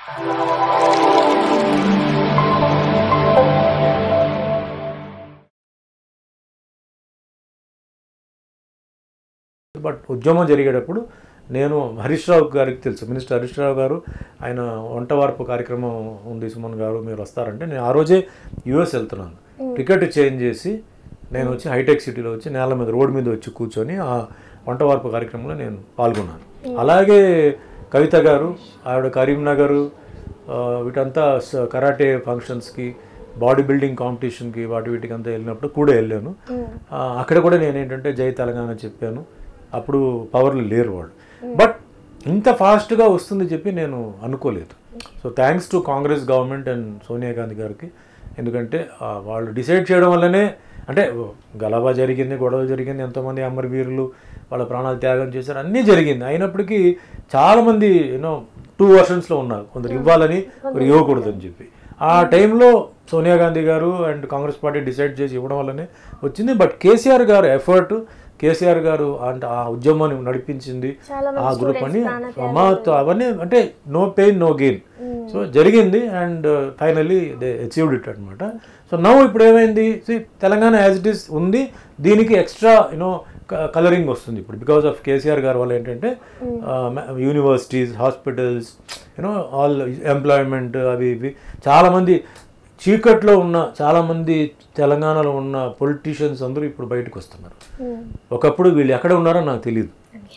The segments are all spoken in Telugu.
బట్ ఉద్యమం జరిగేటప్పుడు నేను హరీష్ రావు గారికి తెలుసు మినిస్టర్ హరీష్ రావు గారు ఆయన వంట వార్పు కార్యక్రమం ఉంది సుమన్ గారు మీరు వస్తారంటే నేను ఆ రోజే యూఎస్ వెళ్తున్నాను టికెట్ చేంజ్ చేసి నేను వచ్చి హైటెక్ సిటీలో వచ్చి నేల మీద రోడ్డు మీద వచ్చి కూర్చొని ఆ వంట వార్పు కార్యక్రమంలో నేను పాల్గొన్నాను అలాగే కవిత గారు ఆవిడ కరీంనగర్ ఆ, వీటంతా స- కరాటే ఫంక్షన్స్కి బాడీ బిల్డింగ్ కాంపిటీషన్కి వాటి వీటికి అంతా వెళ్ళినప్పుడు కూడా వెళ్ళాను ఆ, అక్కడ కూడా నేను ఏంటంటే జై తెలంగాణ చెప్పాను అప్పుడు పవర్లు లేరు వాళ్ళు బట్ ఇంత ఫాస్ట్గా వస్తుంది చెప్పి నేను అనుకోలేదు so thanks to Congress government and Sonia Gandhi గారికి ఎందుకంటే ఆ, వాళ్ళు డిసైడ్ చేయడం వల్లనే అంటే గలబా జరిగింది గొడవ జరిగింది ఎంతోమంది అమరవీరులు వాళ్ళ ప్రాణాలు త్యాగం చేశారు అన్నీ జరిగింది అయినప్పటికీ చాలామంది యూనో టూ వర్షన్స్లో ఉన్నారు కొందరు ఇవ్వాలని కొందరు ఇవ్వకూడదు అని చెప్పి ఆ టైంలో సోనియా గాంధీ గారు అండ్ కాంగ్రెస్ పార్టీ డిసైడ్ చేసి ఇవ్వడం వల్లనే వచ్చింది బట్ కేసీఆర్ గారు ఎఫర్ట్ కేసీఆర్ గారు అంటే ఆ ఉద్యమాన్ని నడిపించింది చాలా ఆ గ్రూప్ అని మాతో అవన్నీ అంటే no pain no gain so జరిగింది and finally they achieved it అనమాట సో నవ్వు ఇప్పుడు ఏమైంది See, Telangana as it is ఉంది దీనికి ఎక్స్ట్రా యూనో కలరింగ్ వస్తుంది ఇప్పుడు బికాస్ ఆఫ్ కేసీఆర్ గారు వల్ల ఏంటంటే universities hospitals you know all employment అవి ఇవి చాలామంది చీకట్లో ఉన్న చాలామంది తెలంగాణలో ఉన్న పొలిటీషియన్స్ అందరూ ఇప్పుడు బయటకు వస్తున్నారు ఒకప్పుడు వీళ్ళు ఎక్కడ ఉన్నారో నాకు తెలియదు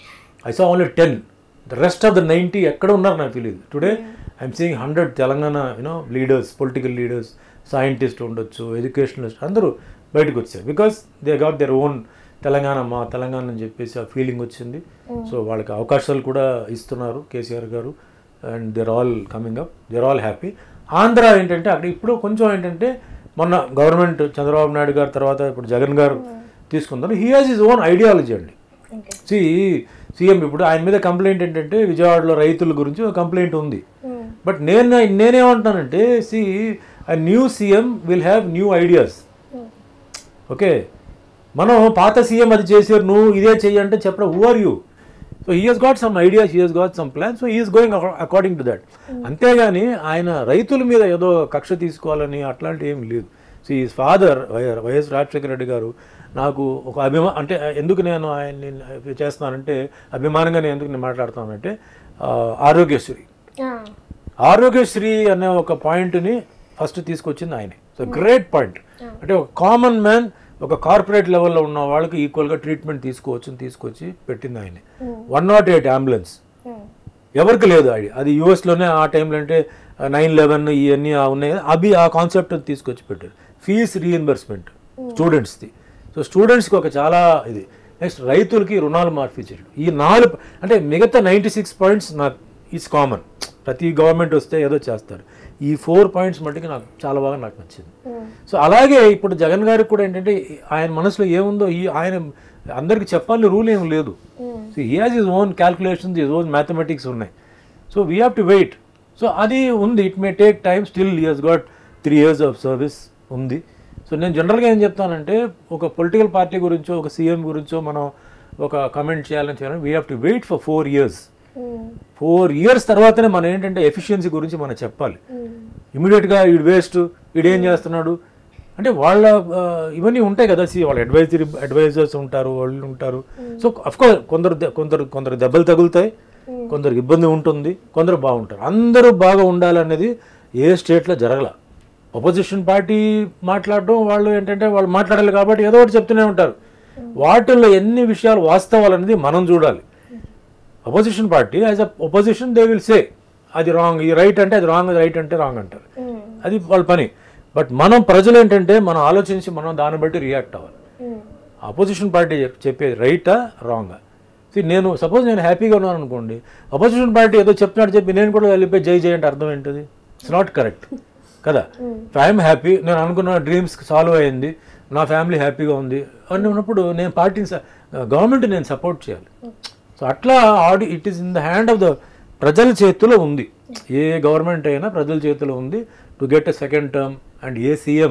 I saw only ten the rest of the ninety ఎక్కడ ఉన్నారో నాకు తెలియదు today I'm seeing hundred Telangana you know leaders political leaders scientist ఉండొచ్చు ఎడ్యుకేషనలిస్ట్ అందరూ బయటకు వచ్చారు because they got their own Telangana మా తెలంగాణ అని చెప్పేసి ఆ ఫీలింగ్ వచ్చింది సో వాళ్ళకి అవకాశాలు కూడా ఇస్తున్నారు KCR garu and they're all coming up they're all happy Andhra ఏంటంటే అక్కడ ఇప్పుడు కొంచెం ఏంటంటే మొన్న గవర్నమెంట్ చంద్రబాబు నాయుడు గారు తర్వాత ఇప్పుడు జగన్ గారు తీసుకున్నారు he has his own ideology అండి సి సీఎం ఇప్పుడు ఆయన మీద కంప్లైంట్ ఏంటంటే విజయవాడలో రైతుల గురించి ఒక కంప్లైంట్ ఉంది బట్ నేను నేనేమంటానంటే the new CM will have new ideas okay మనం పాత సీఎం అది చేసారు నువ్వు ఇదే చెయ్యి అంటే చెప్పడం who are you so he has got some ideas he has got some plan so he's going according to that అంతేగాని ఆయన రైతుల మీద ఏదో కక్ష తీసుకోవాలని అట్లాంటి ఏం లేదు సో ఈ ఫాదర్ వైఎస్ రాజశేఖర రెడ్డి గారు నాకు ఒక అభిమా అంటే ఎందుకు నేను ఆయన్ని చేస్తున్నానంటే అభిమానంగా నేను ఎందుకు నేను మాట్లాడుతున్నానంటే ఆ, ఆరోగ్యశ్రీ ఆరోగ్యశ్రీ అనే ఒక పాయింట్ని ఫస్ట్ తీసుకొచ్చింది ఆయనే సో గ్రేట్ పాయింట్ అంటే ఒక కామన్ మ్యాన్ ఒక కార్పొరేట్ లెవెల్లో ఉన్న వాళ్ళకి ఈక్వల్గా ట్రీట్మెంట్ తీసుకోవచ్చు అని తీసుకొచ్చి పెట్టింది ఆయనే వన్ నాట్ ఎయిట్ అంబులెన్స్ ఎవరికి లేదు అది అది యూఎస్లోనే ఆ టైంలో అంటే నైన్ లెవెన్ ఇవన్నీ ఆ ఉన్నాయి కదా, అవి ఆ కాన్సెప్ట్ తీసుకొచ్చి పెట్టారు ఫీజ్ రీఎంబర్స్మెంట్ స్టూడెంట్స్ది సో స్టూడెంట్స్కి ఒక చాలా ఇది నెక్స్ట్ రైతులకి రుణాలు మార్పు చేయడం ఈ నాలుగు అంటే మిగతా నైంటీ సిక్స్ పాయింట్స్ నాకు ఈజ్ కామన్ ప్రతి గవర్నమెంట్ వస్తే ఏదో చేస్తారు ఈ ఫోర్ పాయింట్స్ మట్టుకి నాకు చాలా బాగా నాకు నచ్చింది సో అలాగే ఇప్పుడు జగన్ గారికి కూడా ఏంటంటే ఆయన మనసులో ఏముందో ఈ ఆయన అందరికి చెప్పాలని రూల్ ఏం లేదు so he has his own calculations his own mathematics ఉన్నాయి so we have to wait so అది ఉంది it may take time still he has got three years of service ఉంది సో నేను జనరల్గా ఏం చెప్తానంటే ఒక పొలిటికల్ పార్టీ గురించో ఒక సీఎం గురించో మనం ఒక కమెంట్ చేయాలని చేయాలని we have to wait for four years four years తర్వాతనే మనం ఏంటంటే ఎఫిషియన్సీ గురించి మనం చెప్పాలి ఇమీడియట్గా వీడు వేస్ట్ వీడు ఏం చేస్తున్నాడు అంటే వాళ్ళ ఆ, ఇవన్నీ ఉంటాయి కదా సి వాళ్ళ అడ్వైజరీ అడ్వైజర్స్ ఉంటారు వాళ్ళు ఉంటారు సో అఫ్కోర్స్ కొందరు దె- కొందరు కొందరు దెబ్బలు తగులుతాయి కొందరికి ఇబ్బంది ఉంటుంది కొందరు బాగుంటారు అందరూ బాగా ఉండాలనేది ఏ స్టేట్లో జరగల అపోజిషన్ పార్టీ మాట్లాడడం వాళ్ళు ఏంటంటే వాళ్ళు మాట్లాడాలి కాబట్టి ఏదో ఒకటి చెప్తూనే ఉంటారు వాటిల్లో ఎన్ని విషయాలు వాస్తవాలు అనేది మనం చూడాలి opposition party as a opposition they will say అది రాంగ్ ఈ రైట్ అంటే అది రాంగ్ రైట్ అంటే రాంగ్ అంటారు అది వాళ్ళ పని బట్ మనం ప్రజలు ఏంటంటే మనం ఆలోచించి మనం దాన్ని బట్టి రియాక్ట్ అవ్వాలి అపోజిషన్ పార్టీ చెప్- చెప్పేది రైటా రాంగా See, నేను సపోజ్ నేను హ్యాపీగా ఉన్నాను అనుకోండి అపోజిషన్ పార్టీ ఏదో చెప్తున్నాడు చెప్పి నేను కూడా వెళ్ళిపోయి జై జై అంటే అర్థం ఏంటిది ఇట్స్ నాట్ కరెక్ట్ కదా ఐఎమ్ హ్యాపీ నేను అనుకున్న డ్రీమ్స్ సాల్వ్ అయింది నా ఫ్యామిలీ హ్యాపీగా ఉంది అని ఉన్నప్పుడు నేను పార్టీని గవర్నమెంట్ నేను సపోర్ట్ చేయాలి సో అట్లా ఆడి it is in the hand of the ప్రజల చేతిలో ఉంది ఏ గవర్నమెంట్ అయినా ప్రజల చేతిలో ఉంది to get a second term and ఏ సీఎం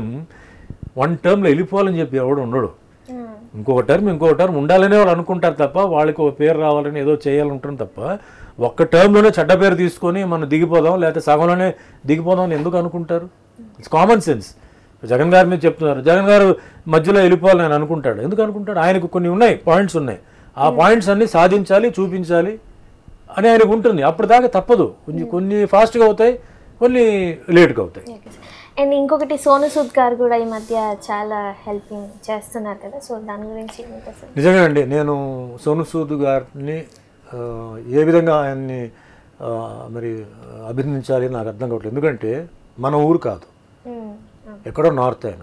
వన్ టర్మ్లో వెళ్ళిపోవాలని చెప్పి ఎవడు ఉండడు ఇంకొక టర్మ్ ఇంకొక టర్మ్ ఉండాలనే వాళ్ళు అనుకుంటారు తప్ప వాళ్ళకి ఒక పేరు రావాలని ఏదో చేయాలనుకుంటారు తప్ప ఒక్క టర్మ్లోనే చెడ్డ పేరు తీసుకొని మనం దిగిపోదాం లేకపోతే సగంలోనే దిగిపోదాం అని ఎందుకు అనుకుంటారు ఇట్స్ కామన్ సెన్స్ జగన్ గారి మీద చెప్తున్నారు జగన్ గారు మధ్యలో వెళ్ళిపోవాలని ఆయన అనుకుంటాడు ఎందుకు అనుకుంటాడు ఆయనకు కొన్ని ఉన్నాయి పాయింట్స్ ఉన్నాయి ఆ పాయింట్స్ అన్ని సాధించాలి చూపించాలి అని ఆయనకు ఉంటుంది అప్పటిదాకా తప్పదు కొంచెం కొన్ని ఫాస్ట్గా అవుతాయి కొన్ని లేట్గా అవుతాయి అండ్ ఇంకొకటి సోను సూద్ గారు కూడా ఈ మధ్య చాలా హెల్పింగ్ చేస్తున్నారు కదా సో దాని గురించి ఏంటి అసలు నిజంగా అండి నేను సోను సూద్ గారిని ఆ, ఏ విధంగా ఆయన్ని ఆ, మరి అభినందించాలి నాకు అర్థం కావట్లేదు ఎందుకంటే మన ఊరు కాదు మ్మ్. ఎక్కడో నార్త్ ఆయన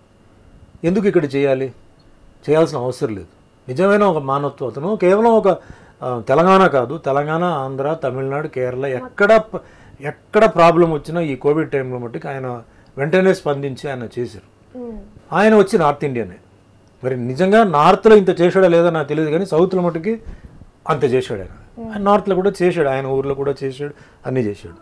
ఎందుకు ఇక్కడ చేయాలి చేయాల్సిన అవసరం లేదు నిజమైన ఒక మానవత్వం అతను కేవలం ఒక ఆ, తెలంగాణ కాదు తెలంగాణ ఆంధ్ర తమిళనాడు కేరళ ఎక్కడ ప- ఎక్కడ ప్రాబ్లం వచ్చినా ఈ కోవిడ్ టైంలో మట్టుకు ఆయన వెంటనే స్పందించి ఆయన చేశారు మ్మ్. ఆయన వచ్చి నార్త్ ఇండియనే మరి నిజంగా నార్త్లో ఇంత చేశాడో లేదో నాకు తెలియదు కానీ సౌత్లో మటుకి అంత చేశాడు ఆయన ఆయన నార్త్లో కూడా చేశాడు ఆయన ఊర్లో కూడా చేశాడు అన్నీ చేశాడు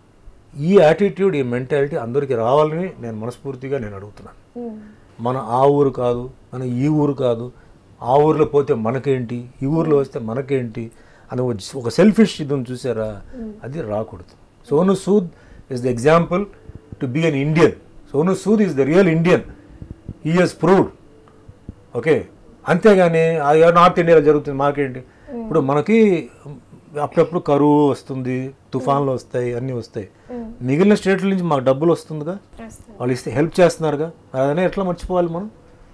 ఈ యాటిట్యూడ్ ఈ మెంటాలిటీ అందరికీ రావాలని నేను మనస్ఫూర్తిగా నేను అడుగుతున్నాను మ్మ్. మన ఆ ఊరు కాదు మన ఈ ఊరు కాదు ఆ ఊర్లో పోతే మనకేంటి ఈ ఊర్లో వస్తే మనకేంటి అని ఒక- ఒక సెల్ఫిష్ ఇది ఉంది చూసారా అది రాకూడదు Sonu Sood is the example to be an Indian Sonu Sood is the real Indian he has proved okay అంతేగాని అది నార్త్ ఇండియాలో జరుగుతుంది మాకేంటి ఇప్పుడు మనకి అప్పుడప్పుడు కరువు వస్తుంది తుఫాన్లు వస్తాయి అన్నీ వస్తాయి మిగిలిన స్టేట్ల నుంచి మాకు డబ్బులు వస్తుందిగా వస్తుంది. వాళ్ళు ఇస్తే హెల్ప్ చేస్తున్నారుగా అదనే ఎట్లా మర్చిపోవాలి మనం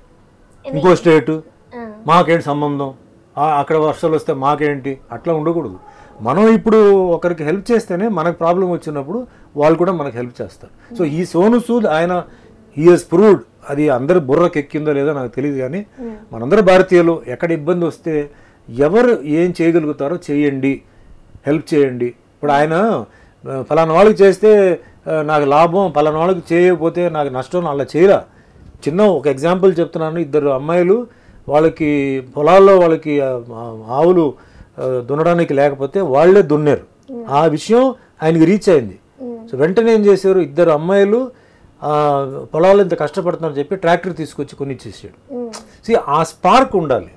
ఇంకో స్టేటు ఆ. మాకేంటి సంబంధం ఆ, అక్కడ వర్షాలు వస్తే మాకేంటి అట్లా ఉండకూడదు మనం ఇప్పుడు ఒకరికి హెల్ప్ చేస్తేనే మనకు ప్రాబ్లం వచ్చినప్పుడు వాళ్ళు కూడా మనకు హెల్ప్ చేస్తారు సో ఈ సోను సూద్ ఆయన హీఎస్ ప్రూవ్డ్ అది అందరి బుర్రకు ఎక్కిందో లేదో నాకు తెలియదు కానీ మనందరూ భారతీయులు ఎక్కడ ఇబ్బంది వస్తే ఎవరు ఏం చేయగలుగుతారో చేయండి హెల్ప్ చేయండి ఇప్పుడు ఆయన ఆ, ఫలానా వాళ్ళకి చేస్తే ఆ, నాకు లాభం ఫలానా వాళ్ళకి చేయకపోతే నాకు నష్టం అలా చేయరా చిన్న ఒక ఎగ్జాంపుల్ చెప్తున్నాను ఇద్దరు అమ్మాయిలు వాళ్ళకి పొలాల్లో వాళ్ళకి ఆ, ఆ, ఆవులు ఆ, దున్నడానికి లేకపోతే వాళ్ళే దున్నారు ఆ విషయం ఆయనకి రీచ్ అయింది సో వెంటనే ఏం చేశారు ఇద్దరు అమ్మాయిలు ఆ, పొలాల్లో ఇంత కష్టపడుతున్నారని చెప్పి ట్రాక్టర్ తీసుకొచ్చి కొని ఇచ్చేసాడు మ్మ్. సి ఆ స్పార్క్ ఉండాలి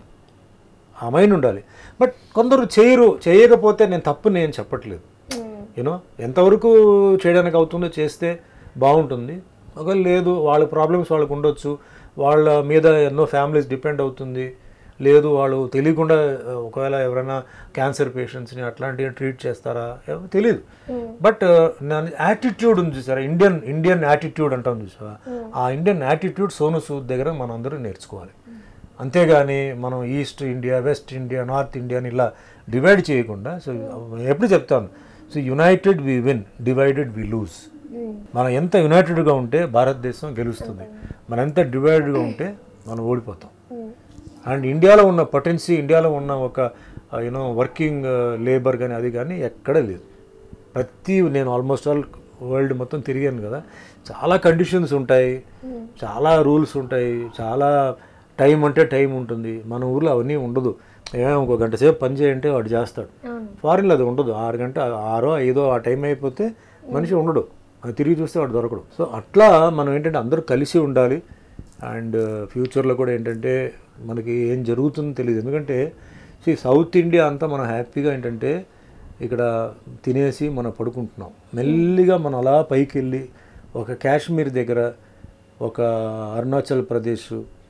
ఆ మైండ్ ఉండాలి బట్ కొందరు చేయరు చేయకపోతే నేను తప్పు నేను చెప్పట్లేదు మ్మ్. యూనో ఎంతవరకు చేయడానికి అవుతుందో చేస్తే బాగుంటుంది ఒకవేళ లేదు వాళ్ళ ప్రాబ్లమ్స్ వాళ్ళకు ఉండొచ్చు వాళ్ళ మీద ఎన్నో ఫ్యామిలీస్ డిపెండ్ అవుతుంది లేదు వాళ్ళు తెలియకుండా ఆ, ఒకవేళ ఎవరైనా క్యాన్సర్ పేషెంట్స్ని అట్లాంటివి ట్రీట్ చేస్తారా ఏమో తెలియదు బట్ నా యాటిట్యూడ్ ఉంది చూసారా ఇండియన్ ఇండియన్ యాటిట్యూడ్ అంటాం చూసారా ఆ ఇండియన్ యాటిట్యూడ్ సోను సూద్ దగ్గర మనం అందరూ నేర్చుకోవాలి అంతేగాని మనం east India west India north India అని ఇలా డివైడ్ చేయకుండా సో ఎప్పుడు చెప్తాను so united we win divided we lose hmm. మనం ఎంత యునైటెడ్గా ఉంటే భారతదేశం గెలుస్తుంది మనం ఎంత డివైడెడ్గా ఉంటే మనం ఓడిపోతాం మ్మ్. అండ్ ఇండియాలో ఉన్న పొటెన్సీ ఇండియాలో ఉన్న ఒక యూనో వర్కింగ్ లేబర్ కానీ అది కానీ ఎక్కడ లేదు ప్రతి నేను ఆల్మోస్ట్ ఆల్ వరల్డ్ మొత్తం తిరిగాను కదా చాలా కండిషన్స్ ఉంటాయి చాలా రూల్స్ ఉంటాయి చాలా టైం అంటే టైం ఉంటుంది మన ఊర్లో అవన్నీ ఉండదు ఏమో ఇంకో గంట సేపు పని చేయంటే వాడు చేస్తాడు అవును ఫారిన్లో అది ఉండదు ఆరు గంట ఆరో ఐదో ఆ టైం అయిపోతే మనిషి ఉండడు అది తిరిగి చూస్తే వాడు దొరకడు సో అట్లా మనం ఏంటంటే అందరూ కలిసి ఉండాలి అండ్ ఫ్యూచర్లో కూడా ఏంటంటే మనకి ఏం జరుగుతుందో తెలియదు ఎందుకంటే ఈ సౌత్ ఇండియా అంతా మనం హ్యాపీగా ఏంటంటే ఇక్కడ తినేసి మనం పడుకుంటున్నాం మెల్లిగా మనం అలా పైకి వెళ్ళి ఒక కాశ్మీర్ దగ్గర ఒక అరుణాచల్ ప్రదేశ్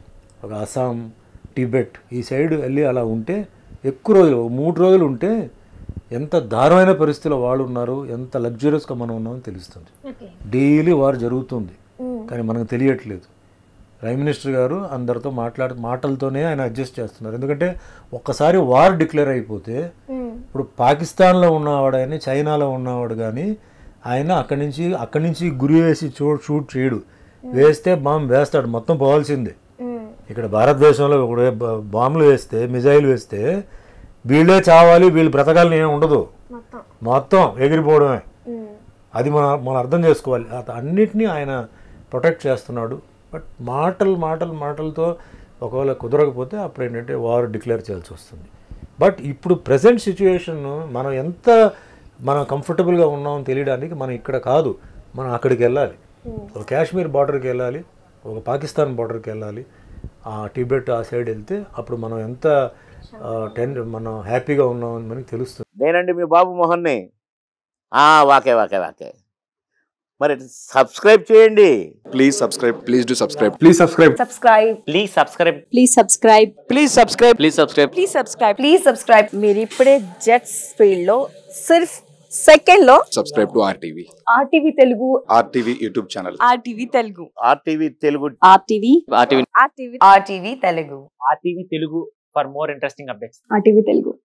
ఒక అస్సాం టిబెట్ ఈ సైడ్ వెళ్ళి అలా ఉంటే ఎక్కువ రోజులు ఓ మూడు రోజులు ఉంటే ఎంత దారుణమైన పరిస్థితిలో వాళ్ళు ఉన్నారు ఎంత లగ్జరియస్గా మనం ఉన్నామని తెలుస్తుంది ఓకే డైలీ వారు జరుగుతుంది మ్మ్. కానీ మనకు తెలియట్లేదు ప్రైమ్ మినిస్టర్ గారు అందరితో మాట్లాడు మాటలతోనే ఆయన అడ్జస్ట్ చేస్తున్నారు ఎందుకంటే ఒక్కసారి వార్ డిక్లేర్ అయిపోతే మ్మ్. ఇప్పుడు పాకిస్తాన్లో ఉన్నవాడు కానీ చైనాలో ఉన్నవాడు కానీ ఆయన అక్కడి నుంచి అక్కడి నుంచి గురి వేసి చూ షూట్ చేయడు వేస్తే బాంబు వేస్తాడు మొత్తం పోవాల్సిందే మ్మ్. ఇక్కడ భారతదేశంలో ఇప్పుడు బ- బాంబులు వేస్తే మిజైల్ వేస్తే వీళ్ళే చావాలి వీళ్ళు బ్రతకాలని ఏం ఉండదు మొత్తం మొత్తం ఎగిరిపోవడమే మ్మ్. అది మన మనం అర్థం చేసుకోవాలి అత- అన్నిటినీ ఆయన ప్రొటెక్ట్ చేస్తున్నాడు బట్ మాటలు మాటలు మాటలతో ఒకవేళ కుదరకపోతే అప్పుడు ఏంటంటే వార్ డిక్లేర్ చేయాల్సి వస్తుంది బట్ ఇప్పుడు ప్రజెంట్ సిచ్యువేషన్ మనం ఎంత మనం కంఫర్టబుల్గా ఉన్నామని తెలియడానికి మనం ఇక్కడ కాదు మనం అక్కడికి వెళ్ళాలి ఒక కాశ్మీర్ బార్డర్కి వెళ్ళాలి ఒక పాకిస్తాన్ బార్డర్కి వెళ్ళాలి ఆ టిబెట్ ఆ సైడ్ వెళ్తే అప్పుడు మనం ఎంత టెన్ మనం హ్యాపీగా ఉన్నాం అని మనకి తెలుస్తుంది నేనండి మీ బాబు మోహన్ని ఆ, వాకే వాకే వాకే మరి సబ్స్క్రైబ్ చేయండి Please subscribe. Please do subscribe. Please subscribe subscribe please subscribe Please subscribe. Please subscribe please subscribe please subscribe please subscribe మీరు ఇప్పుడే జెట్స్ ఫీల్డ్ లో సిర్ఫ్ సెకండ్ లో Subscribe to RTV. RTV Telugu RTV YouTube channel. RTV Telugu RTV Telugu RTV. RTV RTV Telugu RTV Telugu for more interesting updates. RTV Telugu.